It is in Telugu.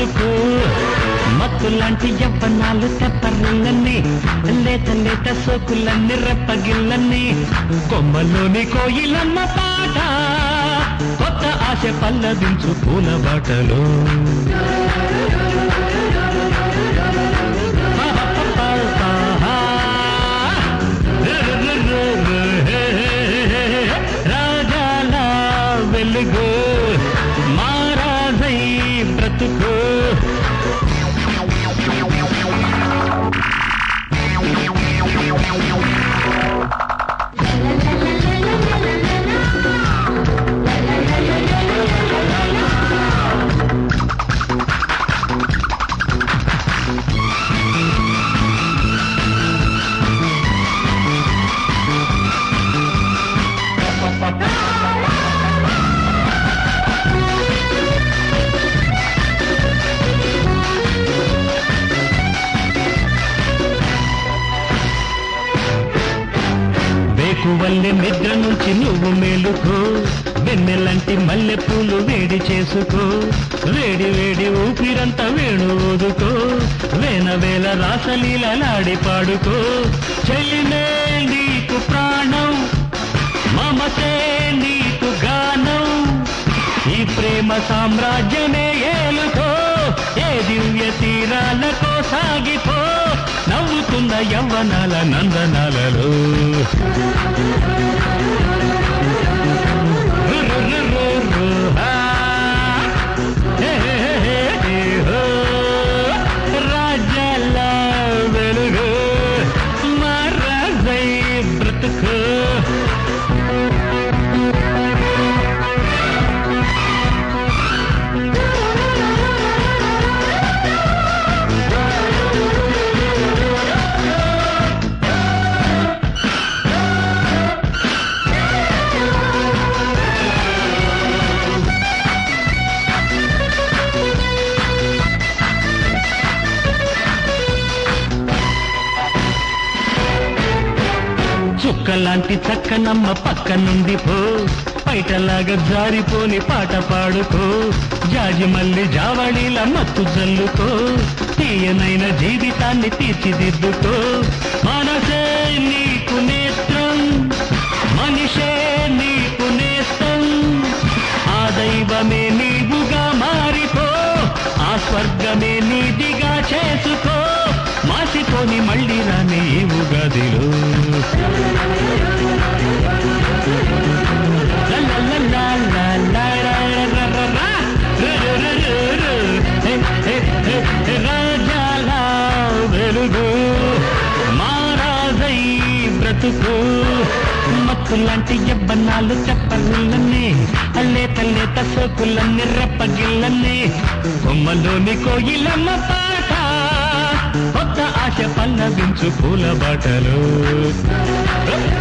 బ్రతుకు మత్తులాంటి యవ్వనాలు తెప్పరిల్లన్నీ లేత లేత సోకులన్నీ రెప్పగిల్లన్నీ కొమ్మలోని కోయిలమ్మ పాట కొత్త ఆశ పల్లవించు పూల బాటలో రాజాల వెలుగు మారాజై బ్రతుకు వేకువల్లే నిద్ర నుంచి నువ్వు మేలుకో వెన్నెలంటి మల్లె పూలు వేడి చేసుకో వేడి వేడి ఊపిరంతా వేణు ఊదుకో వేన వేల రాసలీలలాడి పాడుకో చెల్లినే నీకు ప్రాణం మమతే నీకు గానం ఈ ప్రేమ సామ్రాజ్యమే ఏలుకో ఏ దివ్య తీరాలకో సాగిపో నవ్వుతున్న యవ్వనాల నందనాలలో రురురురురు, ఆ. హే, హే, హే, హే, హో. రాజ్యాల వెలుగు మహారాజై బ్రతుకు చుక్కలాంటి చక్కనమ్మ పక్క నుండి పో బయటలాగా జారిపోని పాట పాడుకో జాజి మల్లి జావళీల మత్తు జల్లుకో తీయనైన జీవితాన్ని తీర్చిదిద్దుకో మనసే నీకు నేత్రం మనిషే నీకు నేస్తం ఆ దైవమే నీవుగా మారిపో ఆ స్వర్గమే నీదిగా చేసుకో మాసిపోని మళ్ళీ రాని ఈ ఉగాదిలో లా లా లా లా లా లా రా రా రా రా. రు రు రు రు రు. హే, హే, హే, హే, రాజాల వెలుగు మారాజై బ్రతుకు మత్తులాంటి యవ్వనాలు చెప్పరులన్నీ లేత లేత సోకులన్నీ రెప్పగిల్లన్నీ కొమ్మలోని కోయిలమ్మ పాట కొత్త ఆశ పల్లవించు పూల బాటలు